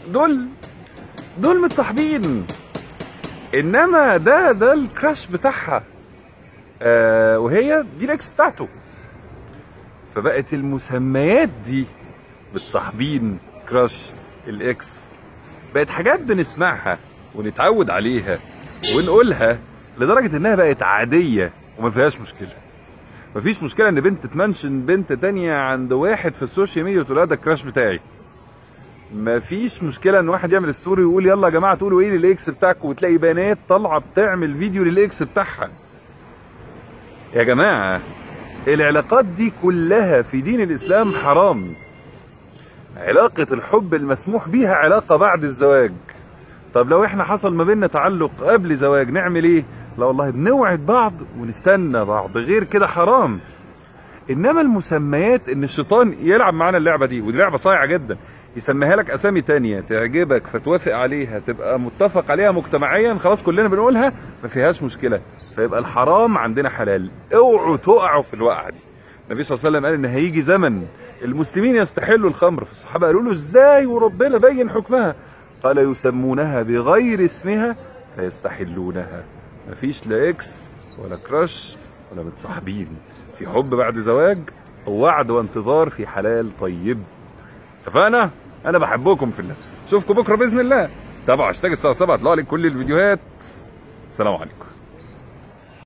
دول دول متصاحبين انما ده ده الكراش بتاعها آه وهي دي الاكس بتاعته فبقت المسميات دي متصاحبين كراش الاكس بقت حاجات بنسمعها ونتعود عليها ونقولها لدرجة انها بقت عادية وما فيهاش مشكلة مفيش مشكلة ان بنت تمنشن بنت تانية عند واحد في السوشيال ميديا وتقول لها ده الكراش بتاعي مفيش مشكلة ان واحد يعمل ستوري ويقول يلا يا جماعة تقولوا ايه للاكس بتاعكم وتلاقي بنات طالعة بتعمل فيديو للاكس بتاعها يا جماعة العلاقات دي كلها في دين الاسلام حرام علاقة الحب المسموح بيها علاقة بعد الزواج طب لو احنا حصل ما بيننا تعلق قبل زواج نعمل ايه لا والله بنوعد بعض ونستنى بعض غير كده حرام انما المسميات ان الشيطان يلعب معانا اللعبه دي ودي لعبه صايعه جدا يسميها لك اسامي تانية تعجبك فتوافق عليها تبقى متفق عليها مجتمعيا خلاص كلنا بنقولها ما فيهاش مشكله فيبقى الحرام عندنا حلال اوعوا تقعوا في الوقعه دي النبي صلى الله عليه وسلم قال ان هيجي زمن المسلمين يستحلوا الخمر فالصحابه قالوا له ازاي وربنا بين حكمها قال يسمونها بغير اسمها فيستحلونها مفيش لا اكس ولا كراش ولا متصاحبين في حب بعد زواج ووعد وانتظار في حلال طيب اتفقنا انا بحبكم في الله اشوفكم بكره باذن الله تابعوا هاشتاج الساعه 7 هتلاقوا عليك كل الفيديوهات السلام عليكم